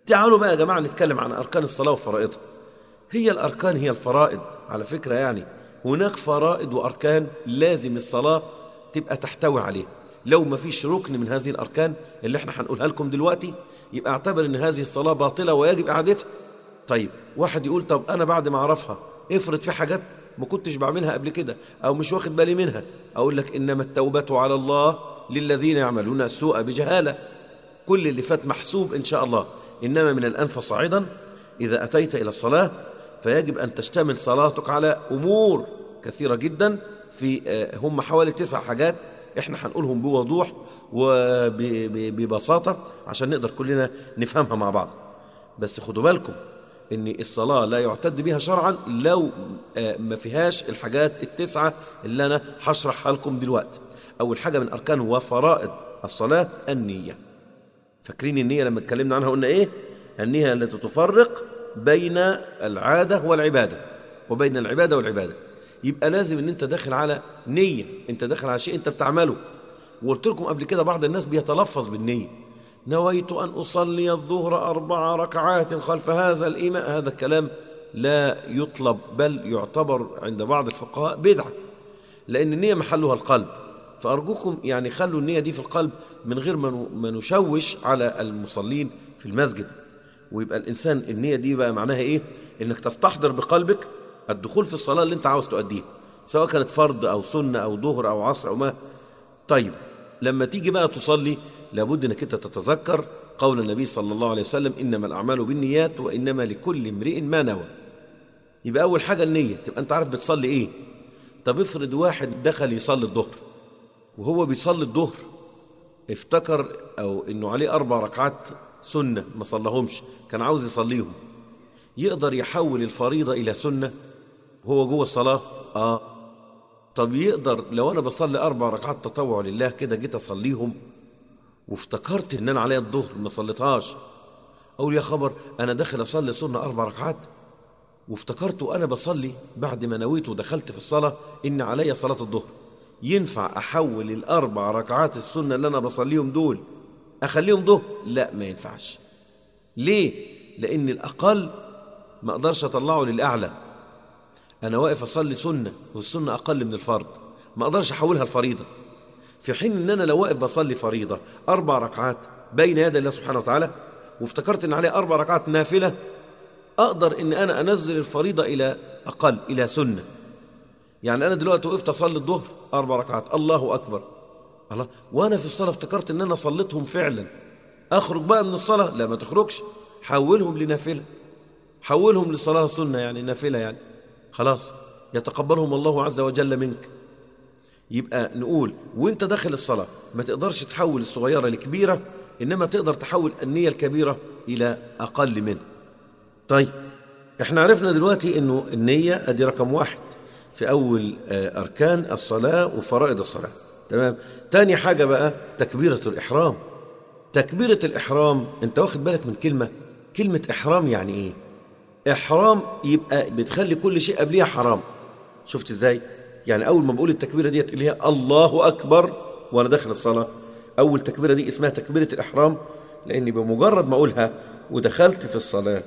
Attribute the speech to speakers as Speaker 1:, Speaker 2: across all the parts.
Speaker 1: تعالوا بقى يا جماعة نتكلم عن أركان الصلاة وفرائضها هي الأركان هي الفرائض على فكرة يعني هناك فرائض وأركان لازم الصلاة تبقى تحتوي عليها لو ما فيش ركن من هذه الأركان اللي احنا هنقولها لكم دلوقتي يبقى اعتبر ان هذه الصلاة باطلة ويجب إعادتها طيب واحد يقول طب أنا بعد ما أعرفها افرض في حاجات ما كنتش بعملها قبل كده أو مش واخد بالي منها أقول لك إنما التوبة على الله للذين يعملون السوء بجهالة كل اللي فات محسوب إن شاء الله إنما من الآن فصاعدا إذا أتيت إلى الصلاة فيجب أن تشتمل صلاتك على أمور كثيرة جدا في هم حوالي تسع حاجات احنا هنقولهم بوضوح وببساطة عشان نقدر كلنا نفهمها مع بعض بس خدوا بالكم ان الصلاة لا يعتد بها شرعا لو ما فيهاش الحاجات التسعة اللي انا هشرحها لكم دلوقتي اول حاجة من اركان وفرائض الصلاة النية فاكرين النية لما اتكلمنا عنها قلنا ايه النية التي تفرق بين العادة والعبادة وبين العبادة والعبادة يبقى لازم ان انت داخل على نية انت داخل على شيء انت بتعمله وقلت لكم قبل كده بعض الناس بيتلفظ بالنية نويت أن أصلي الظهر أربع ركعات خلف هذا الإمام هذا الكلام لا يطلب بل يعتبر عند بعض الفقهاء بدعة لأن النية محلها القلب فأرجوكم يعني خلوا النية دي في القلب من غير ما نشوش على المصلين في المسجد ويبقى الإنسان النية دي بقى معناها إيه إنك تستحضر بقلبك الدخول في الصلاة اللي أنت عاوز تؤديها سواء كانت فرض أو سنة أو ظهر أو عصر أو ما طيب لما تيجي بقى تصلي لابد انك انت تتذكر قول النبي صلى الله عليه وسلم انما الاعمال بالنيات وانما لكل امرئ ما نوى يبقى اول حاجه النيه تبقى انت عارف بتصلي ايه طب افرض واحد دخل يصلي الظهر وهو بيصلي الظهر افتكر او انه عليه اربع ركعات سنه ما صلىهمش كان عاوز يصليهم يقدر يحول الفريضه الى سنه وهو جوه الصلاه اه طب يقدر لو انا بصلي اربع ركعات تطوع لله كده جيت اصليهم وافتكرت ان انا عليا الظهر ما صليتهاش اقول يا خبر انا داخل اصلي سنه اربع ركعات وافتكرت وانا بصلي بعد ما نويت ودخلت في الصلاه ان عليا صلاه الظهر ينفع احول الاربع ركعات السنه اللي انا بصليهم دول اخليهم ظهر لا ما ينفعش ليه لان الاقل ما اقدرش اطلعه للاعلى انا واقف اصلي سنه والسنه اقل من الفرض ما اقدرش احولها الفريضه في حين ان انا لو واقف بصلي فريضه اربع ركعات بين يدي الله سبحانه وتعالى وافتكرت ان عليه اربع ركعات نافله اقدر ان انا انزل الفريضه الى اقل الى سنه يعني انا دلوقتي وقفت اصلي الظهر اربع ركعات الله اكبر الله وانا في الصلاه افتكرت ان انا صليتهم فعلا اخرج بقى من الصلاه لا ما تخرجش حولهم لنافله حولهم لصلاه سنه يعني نافله يعني خلاص يتقبلهم الله عز وجل منك يبقى نقول وانت داخل الصلاة ما تقدرش تحول الصغيرة لكبيرة إنما تقدر تحول النية الكبيرة إلى أقل منه طيب احنا عرفنا دلوقتي انه النية ادي رقم واحد في أول أركان الصلاة وفرائض الصلاة تمام تاني حاجة بقى تكبيرة الإحرام تكبيرة الإحرام انت واخد بالك من كلمة كلمة إحرام يعني إيه إحرام يبقى بتخلي كل شيء قبليها حرام شفت إزاي يعني أول ما بقول التكبيرة ديت اللي هي الله أكبر وأنا داخل الصلاة أول تكبيرة دي اسمها تكبيرة الإحرام لأني بمجرد ما أقولها ودخلت في الصلاة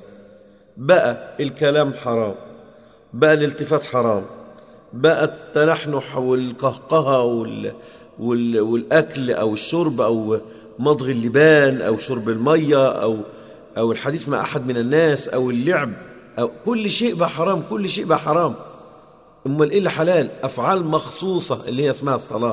Speaker 1: بقى الكلام حرام بقى الالتفات حرام بقى التنحنح والقهقهة وال... وال... والأكل أو الشرب أو مضغ اللبان أو شرب المية أو أو الحديث مع أحد من الناس أو اللعب أو كل شيء بقى حرام كل شيء بقى حرام امال ايه اللي حلال افعال مخصوصه اللي هي اسمها الصلاه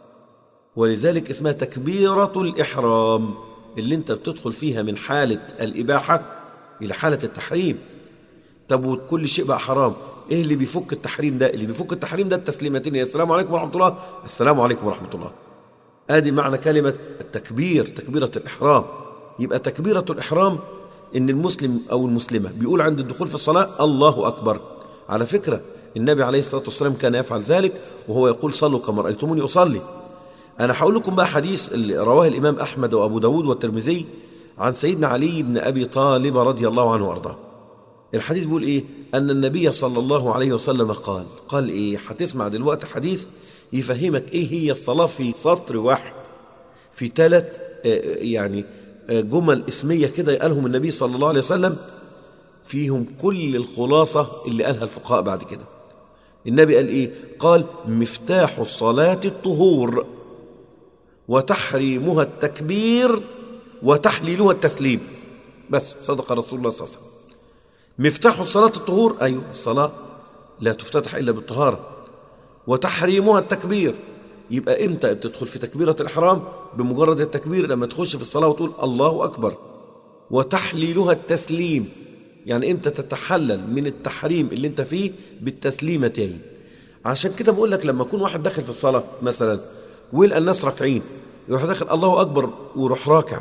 Speaker 1: ولذلك اسمها تكبيره الاحرام اللي انت بتدخل فيها من حاله الاباحه الى حاله التحريم طب وكل شيء بقى حرام ايه اللي بيفك التحريم ده اللي بيفك التحريم ده التسليمتين السلام عليكم ورحمه الله السلام عليكم ورحمه الله ادي معنى كلمه التكبير تكبيره الاحرام يبقى تكبيره الاحرام ان المسلم او المسلمه بيقول عند الدخول في الصلاه الله اكبر على فكره النبي عليه الصلاة والسلام كان يفعل ذلك وهو يقول صلوا كما رأيتموني أصلي أنا هقول لكم بقى حديث اللي رواه الإمام أحمد وأبو داود والترمذي عن سيدنا علي بن أبي طالب رضي الله عنه وأرضاه الحديث بيقول إيه أن النبي صلى الله عليه وسلم قال قال إيه هتسمع دلوقتي حديث يفهمك إيه هي الصلاة في سطر واحد في ثلاث يعني جمل اسمية كده قالهم النبي صلى الله عليه وسلم فيهم كل الخلاصة اللي قالها الفقهاء بعد كده النبي قال إيه؟ قال مفتاح الصلاة الطهور وتحريمها التكبير وتحليلها التسليم بس صدق رسول الله صلى الله عليه وسلم مفتاح الصلاة الطهور أيوه الصلاة لا تفتتح إلا بالطهارة وتحريمها التكبير يبقى إمتى تدخل في تكبيرة الإحرام بمجرد التكبير لما تخش في الصلاة وتقول الله أكبر وتحليلها التسليم يعني إمتى تتحلل من التحريم اللي أنت فيه بالتسليمتين عشان كده بقول لك لما يكون واحد داخل في الصلاة مثلا ويلقى الناس راكعين يروح داخل الله أكبر ويروح راكع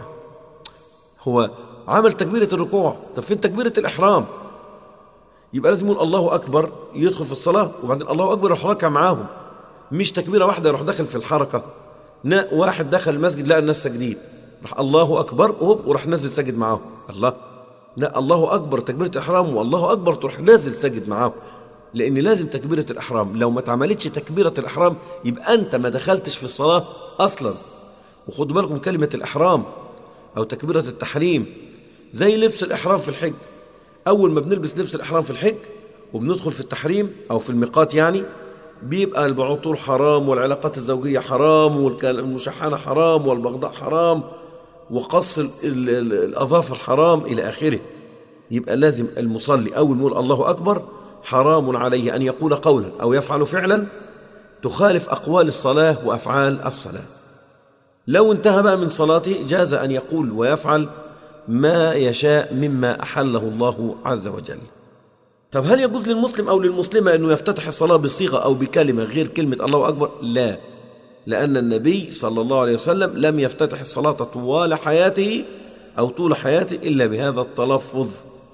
Speaker 1: هو عمل تكبيرة الركوع طب فين تكبيرة الإحرام يبقى لازم يقول الله أكبر يدخل في الصلاة وبعدين الله أكبر يروح راكع معاهم مش تكبيرة واحدة يروح داخل في الحركة نا واحد دخل المسجد لقى الناس ساجدين راح الله أكبر وهوب وراح نازل ساجد معاهم الله لا الله أكبر تكبيرة الإحرام والله أكبر تروح نازل ساجد معاهم لأن لازم تكبيرة الإحرام لو ما اتعملتش تكبيرة الإحرام يبقى أنت ما دخلتش في الصلاة أصلا وخدوا بالكم كلمة الإحرام أو تكبيرة التحريم زي لبس الإحرام في الحج أول ما بنلبس لبس الإحرام في الحج وبندخل في التحريم أو في الميقات يعني بيبقى البعطور حرام والعلاقات الزوجية حرام والمشاحنة حرام والبغضاء حرام وقص ال ال ال الأظافر حرام إلى آخره يبقى لازم المصلي أول ما يقول الله أكبر حرام عليه أن يقول قولا أو يفعل فعلا تخالف أقوال الصلاة وأفعال الصلاة لو انتهى بقى من صلاته جاز أن يقول ويفعل ما يشاء مما أحله الله عز وجل طب هل يجوز للمسلم أو للمسلمة أنه يفتتح الصلاة بصيغة أو بكلمة غير كلمة الله أكبر لا لأن النبي صلى الله عليه وسلم لم يفتتح الصلاة طوال حياته أو طول حياته إلا بهذا التلفظ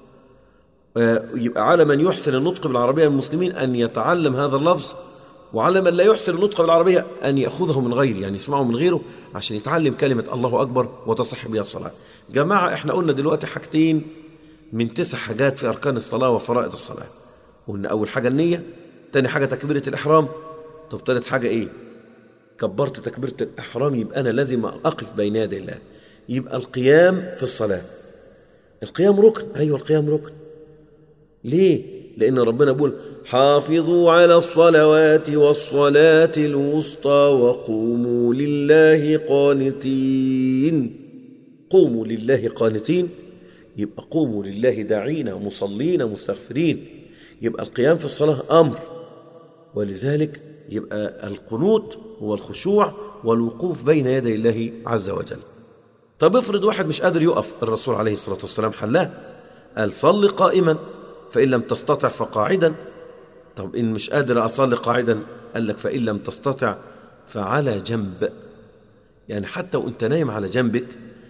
Speaker 1: يبقى على من يحسن النطق بالعربية من المسلمين أن يتعلم هذا اللفظ وعلى من لا يحسن النطق بالعربية أن يأخذه من غيره يعني يسمعه من غيره عشان يتعلم كلمة الله أكبر وتصح بها الصلاة جماعة احنا قلنا دلوقتي حاجتين من تسع حاجات في أركان الصلاة وفرائض الصلاة قلنا أول حاجة النية تاني حاجة تكبيرة الإحرام طب تالت حاجة إيه كبرت تكبيرة الإحرام يبقى أنا لازم أقف بين يدي الله يبقى القيام في الصلاة القيام ركن أيوة القيام ركن ليه لأن ربنا بيقول حافظوا على الصلوات والصلاة الوسطى وقوموا لله قانتين قوموا لله قانتين يبقى قوموا لله داعين مصلين مستغفرين يبقى القيام في الصلاة أمر ولذلك يبقى القنوت هو الخشوع والوقوف بين يدي الله عز وجل طب افرض واحد مش قادر يقف الرسول عليه الصلاة والسلام حلاه قال صل قائما فإن لم تستطع فقاعدا طب إن مش قادر أصلي قاعدا قال لك فإن لم تستطع فعلى جنب يعني حتى وانت نايم على جنبك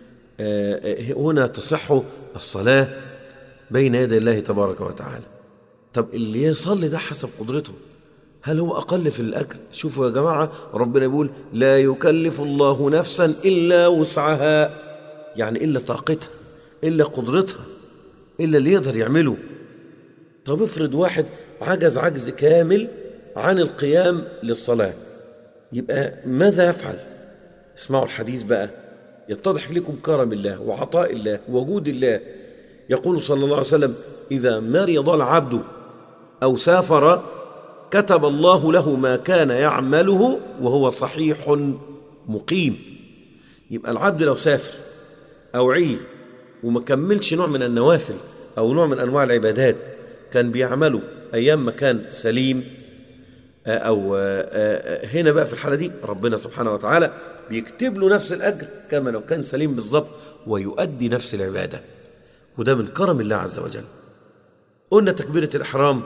Speaker 1: هنا تصح الصلاة بين يدي الله تبارك وتعالى طب اللي يصلي ده حسب قدرته هل هو أقل في الأجر شوفوا يا جماعة ربنا يقول لا يكلف الله نفسا إلا وسعها يعني إلا طاقتها إلا قدرتها إلا اللي يقدر يعمله طب افرض واحد عجز عجز كامل عن القيام للصلاة يبقى ماذا يفعل اسمعوا الحديث بقى يتضح لكم كرم الله وعطاء الله ووجود الله يقول صلى الله عليه وسلم إذا مرض العبد أو سافر كتب الله له ما كان يعمله وهو صحيح مقيم يبقى العبد لو سافر أو عي وما كملش نوع من النوافل أو نوع من أنواع العبادات كان بيعمله أيام ما كان سليم أو هنا بقى في الحالة دي ربنا سبحانه وتعالى بيكتب له نفس الأجر كما لو كان سليم بالضبط ويؤدي نفس العبادة وده من كرم الله عز وجل قلنا تكبيرة الإحرام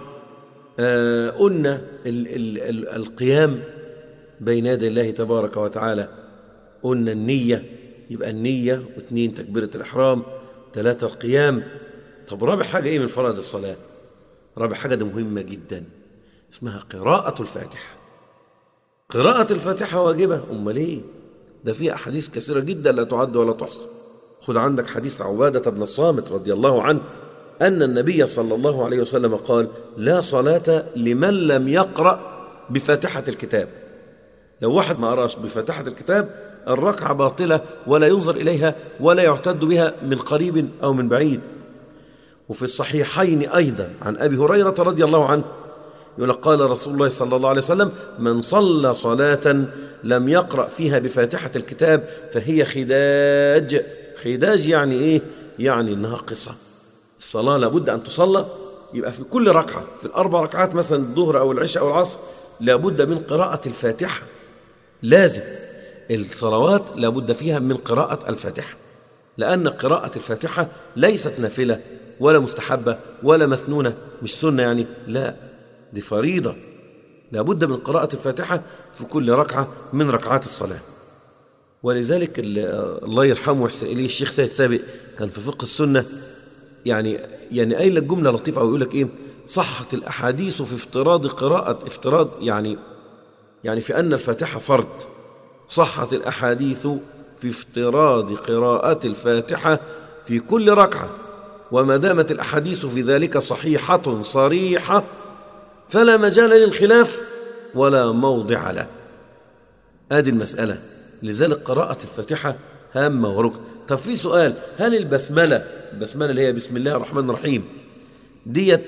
Speaker 1: قلنا ال ال ال القيام بين يدي الله تبارك وتعالى قلنا النية يبقى النية واثنين تكبيرة الإحرام ثلاثة القيام طب رابع حاجة إيه من فرائض الصلاة رابع حاجة دي مهمة جدا اسمها قراءة الفاتحة قراءة الفاتحة واجبة أمال إيه ده فيها أحاديث كثيرة جدا لا تعد ولا تحصى خذ عندك حديث عبادة بن الصامت رضي الله عنه أن النبي صلى الله عليه وسلم قال لا صلاة لمن لم يقرأ بفاتحة الكتاب لو واحد ما قراش بفاتحة الكتاب الركعة باطلة ولا ينظر إليها ولا يعتد بها من قريب أو من بعيد وفي الصحيحين أيضا عن أبي هريرة رضي الله عنه يقول قال رسول الله صلى الله عليه وسلم من صلى صلاة لم يقرأ فيها بفاتحة الكتاب فهي خداج خداج يعني إيه؟ يعني ناقصة الصلاة لابد أن تصلى يبقى في كل ركعة في الأربع ركعات مثلا الظهر أو العشاء أو العصر لابد من قراءة الفاتحة لازم الصلوات لابد فيها من قراءة الفاتحة لأن قراءة الفاتحة ليست نافلة ولا مستحبة ولا مسنونة مش سنة يعني لا دي فريضة لابد من قراءة الفاتحة في كل ركعة من ركعات الصلاة ولذلك الله يرحمه ويحسن إليه الشيخ سيد سابق كان في فقه السنة يعني يعني قايل لك جملة لطيفة أو يقول لك إيه صحت الأحاديث في افتراض قراءة افتراض يعني يعني في أن الفاتحة فرض صحت الأحاديث في افتراض قراءة الفاتحة في كل ركعة وما دامت الأحاديث في ذلك صحيحة صريحة فلا مجال للخلاف ولا موضع له هذه المسألة لذلك قراءة الفاتحة هامة وركن طب في سؤال هل البسملة البسملة اللي هي بسم الله الرحمن الرحيم ديت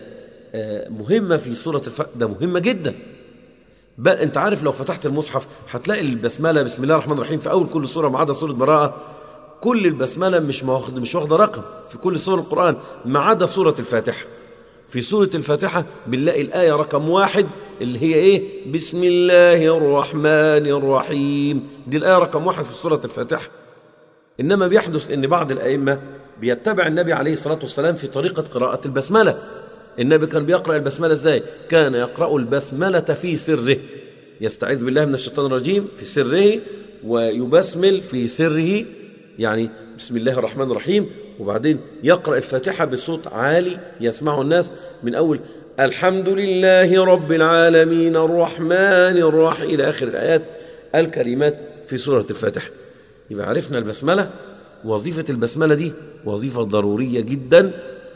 Speaker 1: مهمة في سورة الفتح ده مهمة جدا بل انت عارف لو فتحت المصحف هتلاقي البسملة بسم الله الرحمن الرحيم في أول كل سورة ما عدا سورة براءة كل البسملة مش واخد مش واخدة رقم في كل سور القرآن ما عدا سورة الفاتحة في سورة الفاتحة بنلاقي الآية رقم واحد اللي هي إيه بسم الله الرحمن الرحيم دي الآية رقم واحد في سورة الفاتحة إنما بيحدث إن بعض الأئمة بيتبع النبي عليه الصلاة والسلام في طريقة قراءة البسملة النبي كان بيقرأ البسملة إزاي كان يقرأ البسملة في سره يستعيذ بالله من الشيطان الرجيم في سره ويبسمل في سره يعني بسم الله الرحمن الرحيم وبعدين يقرأ الفاتحة بصوت عالي يسمعه الناس من أول الحمد لله رب العالمين الرحمن الرحيم إلى آخر الآيات الكريمات في سورة الفاتحة يبقى عرفنا البسملة وظيفة البسملة دي وظيفة ضرورية جدا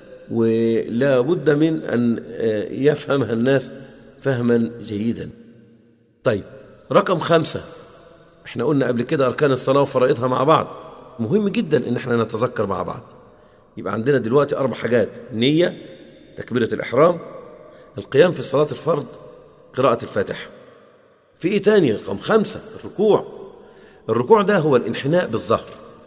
Speaker 1: ولا بد من أن يفهمها الناس فهما جيدا طيب رقم خمسة احنا قلنا قبل كده أركان الصلاة وفرائضها مع بعض مهم جدا ان احنا نتذكر مع بعض يبقى عندنا دلوقتي اربع حاجات نيه تكبيره الاحرام القيام في صلاه الفرض قراءه الفاتحه في ايه تاني رقم خمسة الركوع الركوع ده هو الانحناء بالظهر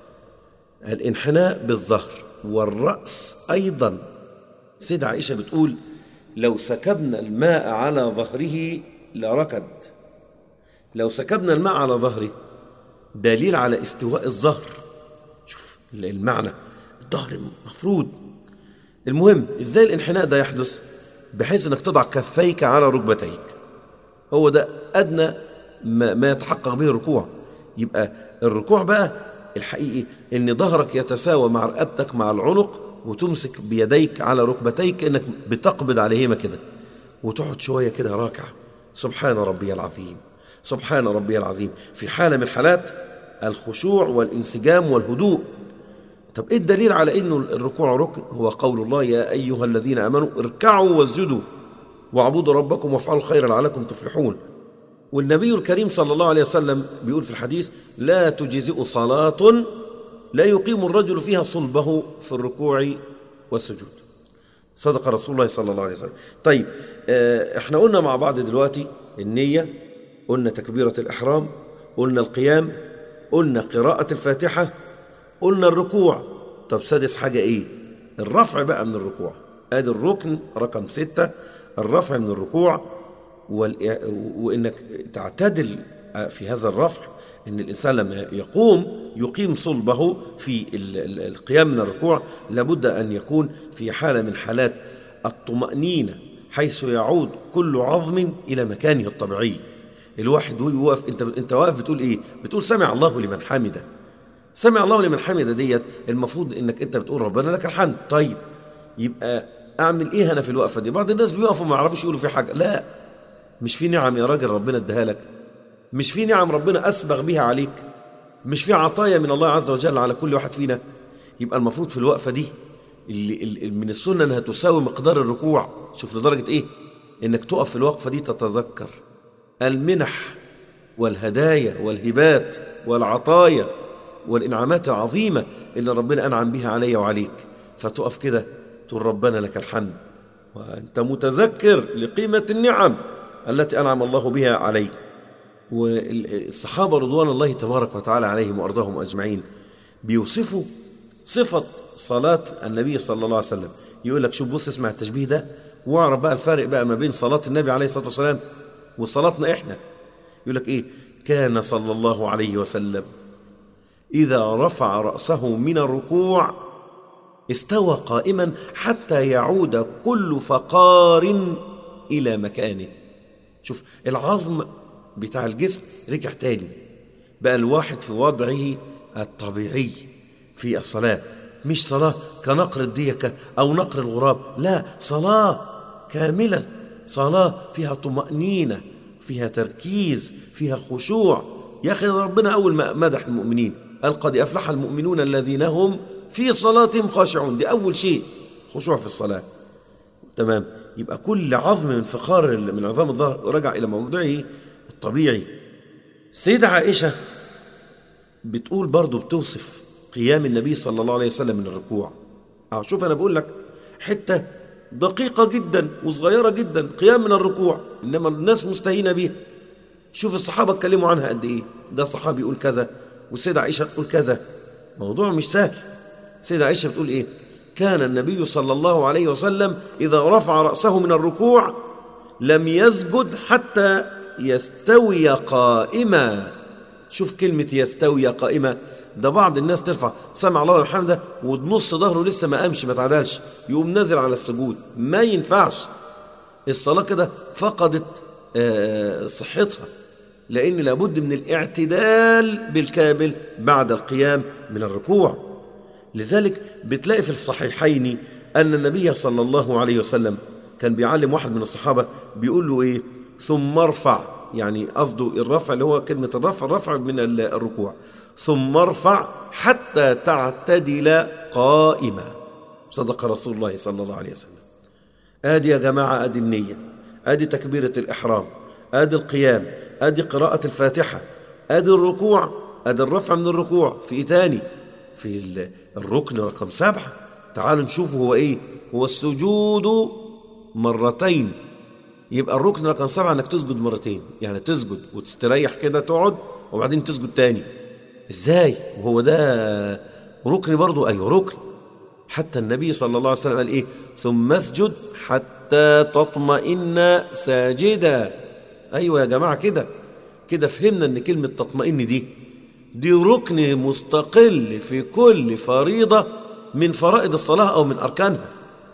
Speaker 1: الانحناء بالظهر والراس ايضا سيدة عائشه بتقول لو سكبنا الماء على ظهره لركد لو سكبنا الماء على ظهره دليل على استواء الظهر شوف المعنى الظهر مفروض المهم ازاي الانحناء ده يحدث بحيث انك تضع كفيك على ركبتيك هو ده ادنى ما, ما يتحقق به الركوع يبقى الركوع بقى الحقيقي ان ظهرك يتساوى مع رقبتك مع العنق وتمسك بيديك على ركبتيك انك بتقبض عليهما كده وتقعد شويه كده راكع سبحان ربي العظيم سبحان ربي العظيم في حاله من حالات الخشوع والانسجام والهدوء طب ايه الدليل على انه الركوع ركن هو قول الله يا ايها الذين امنوا اركعوا واسجدوا واعبدوا ربكم وافعلوا الخير لعلكم تفلحون والنبي الكريم صلى الله عليه وسلم بيقول في الحديث لا تجزئ صلاة لا يقيم الرجل فيها صلبه في الركوع والسجود صدق رسول الله صلى الله عليه وسلم طيب احنا قلنا مع بعض دلوقتي النية قلنا تكبيرة الإحرام قلنا القيام قلنا قراءة الفاتحة قلنا الركوع طب سادس حاجة إيه الرفع بقى من الركوع ادي الركن رقم ستة الرفع من الركوع وال... وانك تعتدل في هذا الرفع ان الانسان لما يقوم يقيم صلبه في القيام من الركوع لابد ان يكون في حاله من حالات الطمانينه حيث يعود كل عظم الى مكانه الطبيعي الواحد وهو واقف انت انت واقف بتقول ايه بتقول سمع الله لمن حمده سمع الله لمن حمده ديت المفروض انك انت بتقول ربنا لك الحمد طيب يبقى اعمل ايه انا في الوقفه دي بعض الناس بيقفوا ما يعرفوش يقولوا في حاجه لا مش في نعم يا راجل ربنا اداها لك مش في نعم ربنا اسبغ بها عليك مش في عطايا من الله عز وجل على كل واحد فينا يبقى المفروض في الوقفه دي اللي, اللي من السنه انها تساوي مقدار الركوع شوف لدرجه ايه انك تقف في الوقفه دي تتذكر المنح والهدايا والهبات والعطايا والإنعامات العظيمة اللي ربنا أنعم بها علي وعليك فتقف كده تقول ربنا لك الحمد وأنت متذكر لقيمة النعم التي أنعم الله بها عليك والصحابة رضوان الله تبارك وتعالى عليهم وأرضاهم أجمعين بيوصفوا صفة صلاة النبي صلى الله عليه وسلم يقول لك شوف بص اسمع التشبيه ده واعرف بقى الفارق بقى ما بين صلاة النبي عليه الصلاة والسلام وصلاتنا احنا يقول لك ايه كان صلى الله عليه وسلم إذا رفع رأسه من الركوع استوى قائما حتى يعود كل فقار إلى مكانه شوف العظم بتاع الجسم رجع تاني بقى الواحد في وضعه الطبيعي في الصلاة مش صلاة كنقر الديكة أو نقر الغراب لا صلاة كاملة صلاة فيها طمأنينة فيها تركيز فيها خشوع يا أخي ربنا أول ما مدح المؤمنين قال قد أفلح المؤمنون الذين هم في صلاتهم خاشعون دي أول شيء خشوع في الصلاة تمام يبقى كل عظم من فخار من عظام الظهر رجع إلى موضعه الطبيعي سيدة عائشة بتقول برضو بتوصف قيام النبي صلى الله عليه وسلم من الركوع أه شوف أنا بقول لك حتة دقيقة جدا وصغيرة جدا قيام من الركوع إنما الناس مستهينة بيها شوف الصحابة اتكلموا عنها قد إيه ده صحابي يقول كذا والسيدة عائشة تقول كذا موضوع مش سهل السيدة عائشة بتقول إيه كان النبي صلى الله عليه وسلم إذا رفع رأسه من الركوع لم يسجد حتى يستوي قائما شوف كلمة يستوي قائمة ده بعض الناس ترفع سمع الله لمن حمده ونص ظهره لسه ما قامش ما تعدلش يقوم نازل على السجود ما ينفعش الصلاة كده فقدت صحتها لأن لابد من الاعتدال بالكامل بعد القيام من الركوع لذلك بتلاقي في الصحيحين أن النبي صلى الله عليه وسلم كان بيعلم واحد من الصحابة بيقول له إيه ثم ارفع يعني قصده الرفع اللي هو كلمة الرفع الرفع من الركوع ثم ارفع حتى تعتدل قائما صدق رسول الله صلى الله عليه وسلم آدي يا جماعة آدي النية آدي تكبيرة الإحرام آدي القيام آدي قراءة الفاتحة آدي الركوع آدي الرفع من الركوع في إيه تاني في الركن رقم سبعة تعالوا نشوف هو إيه هو السجود مرتين يبقى الركن رقم سبعة انك تسجد مرتين يعني تسجد وتستريح كده تقعد وبعدين تسجد تاني ازاي وهو ده ركن برضو ايوه ركن حتى النبي صلى الله عليه وسلم قال ايه ثم اسجد حتى تطمئن ساجدا ايوه يا جماعه كده كده فهمنا ان كلمه تطمئن دي دي ركن مستقل في كل فريضه من فرائض الصلاه او من اركانها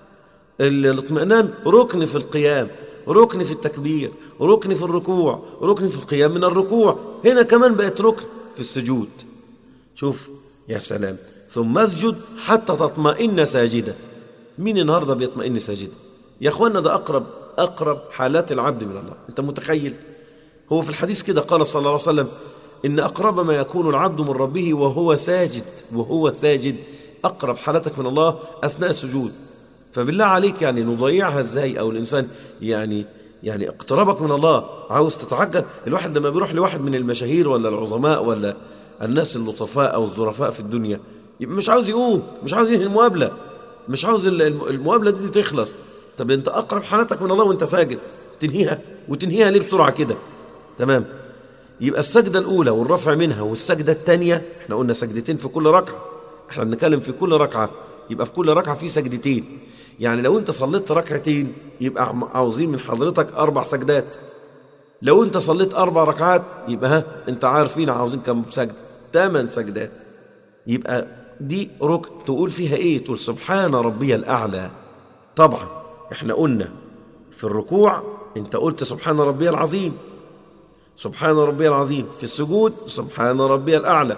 Speaker 1: الاطمئنان ركن في القيام ركن في التكبير ركن في الركوع ركن في القيام من الركوع هنا كمان بقت ركن في السجود شوف يا سلام ثم اسجد حتى تطمئن ساجدا مين النهارده بيطمئن ساجدا يا اخوانا ده اقرب اقرب حالات العبد من الله انت متخيل هو في الحديث كده قال صلى الله عليه وسلم ان اقرب ما يكون العبد من ربه وهو ساجد وهو ساجد اقرب حالتك من الله اثناء السجود فبالله عليك يعني نضيعها ازاي او الانسان يعني يعني اقترابك من الله عاوز تتعجل الواحد لما بيروح لواحد من المشاهير ولا العظماء ولا الناس اللطفاء او الظرفاء في الدنيا يبقى مش عاوز يقوم مش عاوز ينهي المقابله مش عاوز المقابله دي تخلص طب انت اقرب حالتك من الله وانت ساجد تنهيها وتنهيها ليه بسرعه كده تمام يبقى السجده الاولى والرفع منها والسجده الثانيه احنا قلنا سجدتين في كل ركعه احنا بنتكلم في كل ركعه يبقى في كل ركعه في سجدتين يعني لو انت صليت ركعتين يبقى عاوزين من حضرتك اربع سجدات لو انت صليت اربع ركعات يبقى ها انت عارفين عاوزين كم سجد ثمان سجدات يبقى دي ركن تقول فيها ايه تقول سبحان ربي الاعلى طبعا احنا قلنا في الركوع انت قلت سبحان ربي العظيم سبحان ربي العظيم في السجود سبحان ربي الاعلى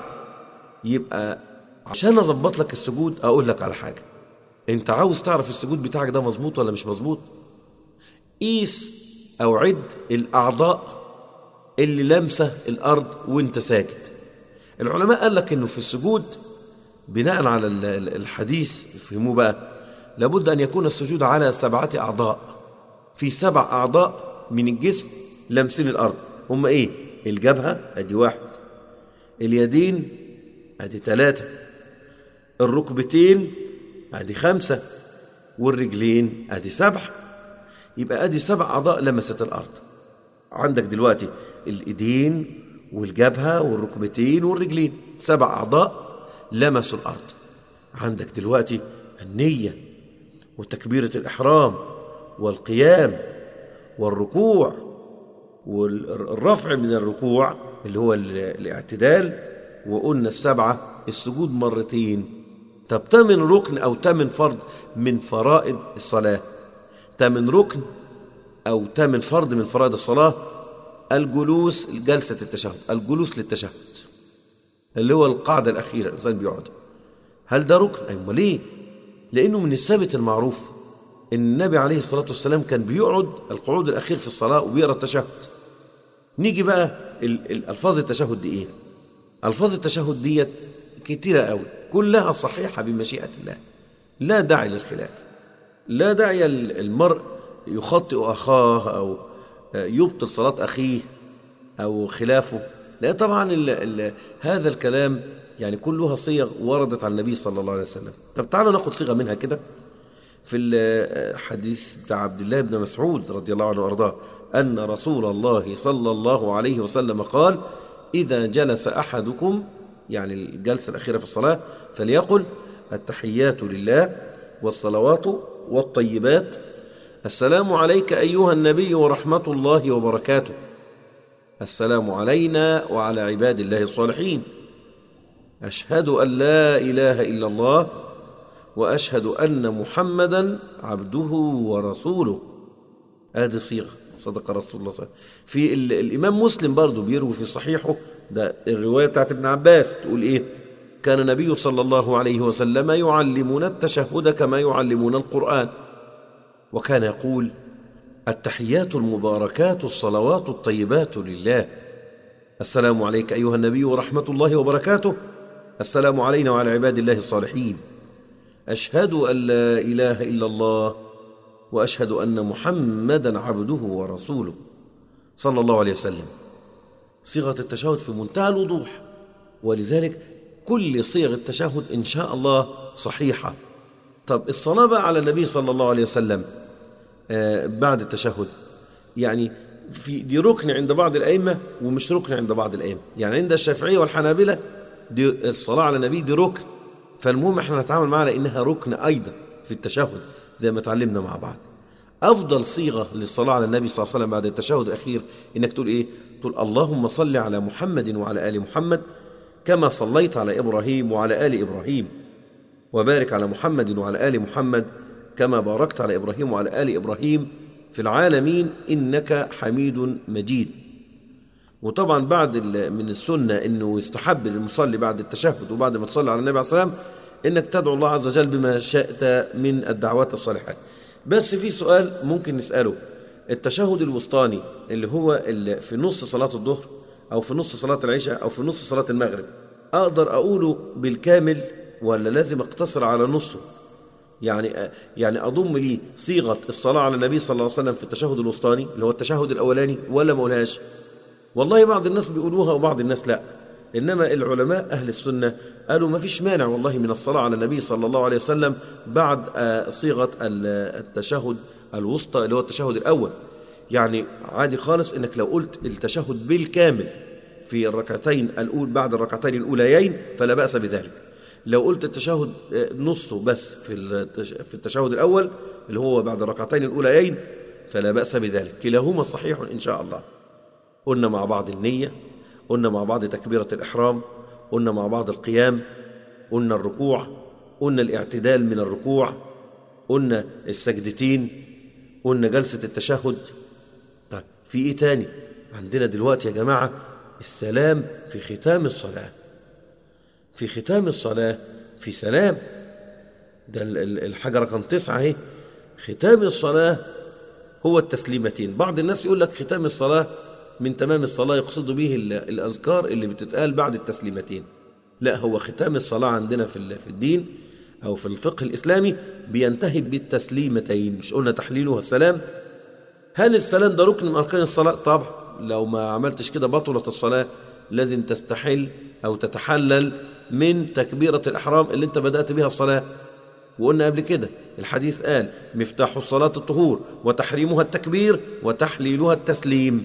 Speaker 1: يبقى عشان اظبط لك السجود اقول لك على حاجه انت عاوز تعرف السجود بتاعك ده مظبوط ولا مش مظبوط قيس او عد الاعضاء اللي لامسه الارض وانت ساجد العلماء قال لك انه في السجود بناء على الحديث فهموه بقى لابد ان يكون السجود على سبعه اعضاء في سبع اعضاء من الجسم لامسين الارض هم ايه الجبهه ادي واحد اليدين ادي ثلاثة الركبتين ادي خمسة والرجلين ادي سبعة يبقى ادي سبع اعضاء لمست الارض عندك دلوقتي الايدين والجبهة والركبتين والرجلين سبع اعضاء لمسوا الارض عندك دلوقتي النية وتكبيرة الإحرام والقيام والركوع والرفع من الركوع اللي هو الاعتدال وقلنا السبعة السجود مرتين طب تمن ركن أو تمن فرض من فرائض الصلاة تمن ركن أو تمن فرض من فرائض الصلاة الجلوس جلسة التشهد الجلوس للتشهد اللي هو القاعدة الأخيرة الإنسان بيقعد هل ده ركن؟ أيوة ليه؟ لأنه من الثابت المعروف إن النبي عليه الصلاة والسلام كان بيقعد القعود الأخير في الصلاة وبيقرأ التشهد نيجي بقى الألفاظ التشهد دي إيه؟ ألفاظ التشهد ديت كتيرة قوي كلها صحيحة بمشيئة الله لا داعي للخلاف لا داعي المرء يخطئ أخاه أو يبطل صلاة أخيه أو خلافه لا طبعا ال ال هذا الكلام يعني كلها صيغ وردت عن النبي صلى الله عليه وسلم طب تعالوا ناخد صيغة منها كده في الحديث بتاع عبد الله بن مسعود رضي الله عنه وارضاه أن رسول الله صلى الله عليه وسلم قال إذا جلس أحدكم يعني الجلسة الأخيرة في الصلاة فليقل التحيات لله والصلوات والطيبات السلام عليك أيها النبي ورحمة الله وبركاته السلام علينا وعلى عباد الله الصالحين أشهد أن لا إله إلا الله وأشهد أن محمدا عبده ورسوله هذه صيغة صدق رسول الله صلى الله عليه وسلم في الإمام مسلم برضه بيروي في صحيحه ده الرواية بتاعت ابن عباس تقول إيه كان النبي صلى الله عليه وسلم يعلمنا التشهد كما يعلمون القرآن وكان يقول التحيات المباركات الصلوات الطيبات لله السلام عليك أيها النبي ورحمة الله وبركاته السلام علينا وعلى عباد الله الصالحين أشهد أن لا إله إلا الله وأشهد أن محمدا عبده ورسوله صلى الله عليه وسلم صيغة التشهد في منتهى الوضوح ولذلك كل صيغ التشهد إن شاء الله صحيحة طب الصلاة بقى على النبي صلى الله عليه وسلم آه بعد التشهد يعني في دي ركن عند بعض الأئمة ومش ركن عند بعض الأئمة يعني عند الشافعية والحنابلة دي الصلاة على النبي دي ركن فالمهم احنا نتعامل معها لأنها ركن أيضا في التشهد زي ما اتعلمنا مع بعض أفضل صيغة للصلاة على النبي صلى الله عليه وسلم بعد التشهد الأخير إنك تقول إيه؟ تقول اللهم صل على محمد وعلى آل محمد كما صليت على إبراهيم وعلى آل إبراهيم وبارك على محمد وعلى آل محمد كما باركت على إبراهيم وعلى آل إبراهيم في العالمين إنك حميد مجيد وطبعا بعد من السنة أنه يستحب للمصلي بعد التشهد وبعد ما تصلي على النبي عليه الصلاة والسلام أنك تدعو الله عز وجل بما شئت من الدعوات الصالحات بس في سؤال ممكن نسأله التشهد الوسطاني اللي هو اللي في نص صلاة الظهر أو في نص صلاة العشاء أو في نص صلاة المغرب أقدر أقوله بالكامل ولا لازم أقتصر على نصه يعني يعني أضم لي صيغة الصلاة على النبي صلى الله عليه وسلم في التشهد الوسطاني اللي هو التشهد الأولاني ولا ما أقولهاش والله بعض الناس بيقولوها وبعض الناس لا إنما العلماء أهل السنة قالوا ما فيش مانع والله من الصلاة على النبي صلى الله عليه وسلم بعد صيغة التشهد الوسطى اللي هو التشهد الأول يعني عادي خالص إنك لو قلت التشهد بالكامل في الركعتين الأول بعد الركعتين الأوليين فلا بأس بذلك لو قلت التشهد نصه بس في في التشهد الأول اللي هو بعد الركعتين الأوليين فلا بأس بذلك كلاهما صحيح إن شاء الله قلنا مع بعض النية قلنا مع بعض تكبيرة الإحرام قلنا مع بعض القيام قلنا الركوع قلنا الاعتدال من الركوع قلنا السجدتين قلنا جلسة التشهد طيب في إيه تاني عندنا دلوقتي يا جماعة السلام في ختام الصلاة في ختام الصلاة في سلام ده الحاجة رقم تسعة اهي ختام الصلاة هو التسليمتين بعض الناس يقول لك ختام الصلاة من تمام الصلاة يقصد به الأذكار اللي بتتقال بعد التسليمتين لا هو ختام الصلاة عندنا في في الدين أو في الفقه الإسلامي بينتهي بالتسليمتين مش قلنا تحليلها السلام هل السلام ده ركن من أركان الصلاة طبعا لو ما عملتش كده بطلت الصلاة لازم تستحل أو تتحلل من تكبيرة الإحرام اللي أنت بدأت بها الصلاة وقلنا قبل كده الحديث قال مفتاح الصلاة الطهور وتحريمها التكبير وتحليلها التسليم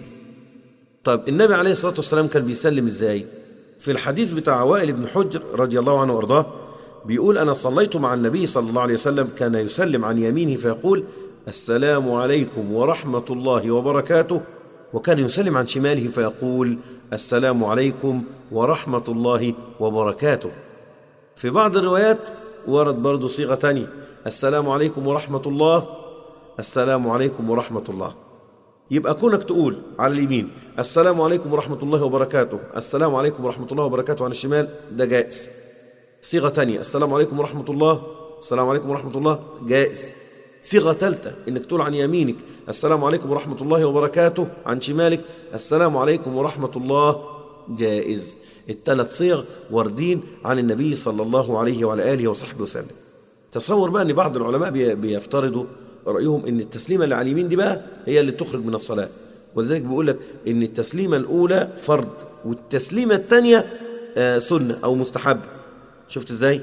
Speaker 1: طب النبي عليه الصلاة والسلام كان بيسلم ازاي في الحديث بتاع وائل بن حجر رضي الله عنه وارضاه بيقول أنا صليت مع النبي صلى الله عليه وسلم كان يسلم عن يمينه فيقول السلام عليكم ورحمة الله وبركاته وكان يسلم عن شماله فيقول السلام عليكم ورحمة الله وبركاته في بعض الروايات ورد برضو صيغة تانية السلام عليكم ورحمة الله السلام عليكم ورحمة الله يبقى كونك تقول على اليمين السلام عليكم ورحمة الله وبركاته السلام عليكم ورحمة الله وبركاته عن الشمال ده جائز صيغة تانية السلام عليكم ورحمة الله السلام عليكم ورحمة الله جائز صيغة ثالثة إنك تقول عن يمينك السلام عليكم ورحمة الله وبركاته عن شمالك السلام عليكم ورحمة الله جائز الثلاث صيغ واردين عن النبي صلى الله عليه وعلى آله وصحبه وسلم تصور بقى أن بعض العلماء بيفترضوا رأيهم أن التسليمة اللي على اليمين دي بقى هي اللي تخرج من الصلاة ولذلك بيقول لك أن التسليمة الأولى فرض والتسليمة الثانية سنة أو مستحب شفت إزاي؟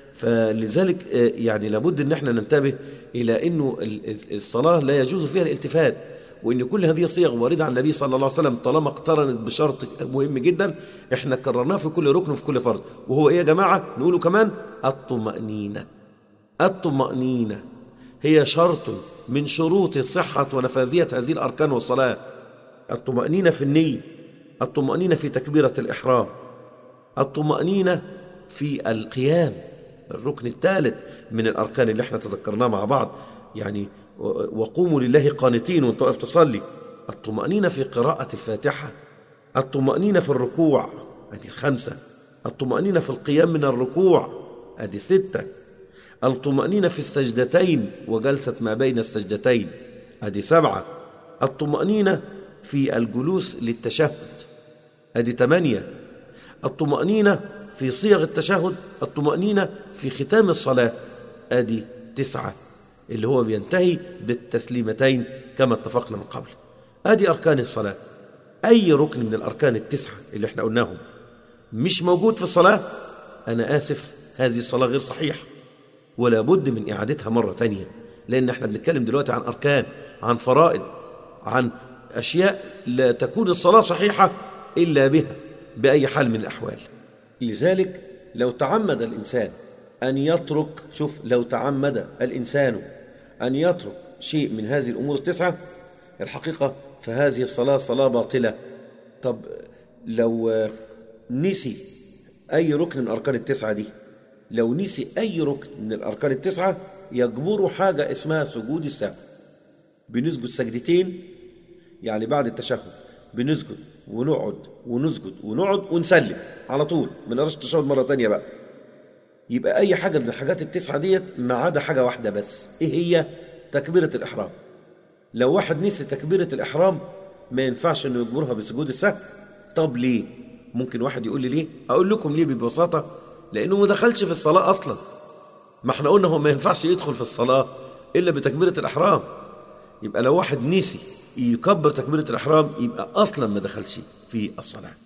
Speaker 1: فلذلك يعني لابد ان احنا ننتبه الى انه الصلاه لا يجوز فيها الالتفات وان كل هذه الصيغ وارده عن النبي صلى الله عليه وسلم طالما اقترنت بشرط مهم جدا احنا كررناه في كل ركن وفي كل فرض وهو ايه يا جماعه نقوله كمان الطمانينه الطمانينه هي شرط من شروط صحه ونفاذيه هذه الاركان والصلاه الطمانينه في النيه الطمانينه في تكبيره الاحرام الطمانينه في القيام الركن الثالث من الاركان اللي احنا تذكرناه مع بعض يعني وقوموا لله قانتين وانت واقف تصلي الطمأنينة في قراءة الفاتحة الطمأنينة في الركوع ادي الخمسة الطمأنينة في القيام من الركوع ادي ستة الطمأنينة في السجدتين وجلسة ما بين السجدتين ادي سبعة الطمأنينة في الجلوس للتشهد ادي ثمانية الطمأنينة في صيغ التشهد الطمأنينة في ختام الصلاة ادي تسعة اللي هو بينتهي بالتسليمتين كما اتفقنا من قبل ادي اركان الصلاه اي ركن من الاركان التسعه اللي احنا قلناهم مش موجود في الصلاه انا اسف هذه الصلاه غير صحيحه ولا بد من اعادتها مره تانية لان احنا بنتكلم دلوقتي عن اركان عن فرائض عن اشياء لا تكون الصلاه صحيحه الا بها باي حال من الاحوال لذلك لو تعمد الانسان أن يترك شوف لو تعمد الإنسان أن يترك شيء من هذه الأمور التسعة الحقيقة فهذه الصلاة صلاة باطلة طب لو نسي أي ركن من أركان التسعة دي لو نسي أي ركن من الأركان التسعة يجبر حاجة اسمها سجود السهو بنسجد سجدتين يعني بعد التشهد بنسجد ونقعد ونسجد ونقعد ونسلم على طول ما نقراش التشهد مرة تانية بقى يبقى أي حاجة من الحاجات التسعة ديت ما عدا حاجة واحدة بس إيه هي؟ تكبيرة الإحرام لو واحد نسي تكبيرة الإحرام ما ينفعش إنه يجبرها بسجود السهو طب ليه؟ ممكن واحد يقول لي ليه؟ أقول لكم ليه ببساطة لأنه ما دخلش في الصلاة أصلا ما احنا قلنا هو ما ينفعش يدخل في الصلاة إلا بتكبيرة الإحرام يبقى لو واحد نسي يكبر تكبيرة الإحرام يبقى أصلا ما دخلش في الصلاة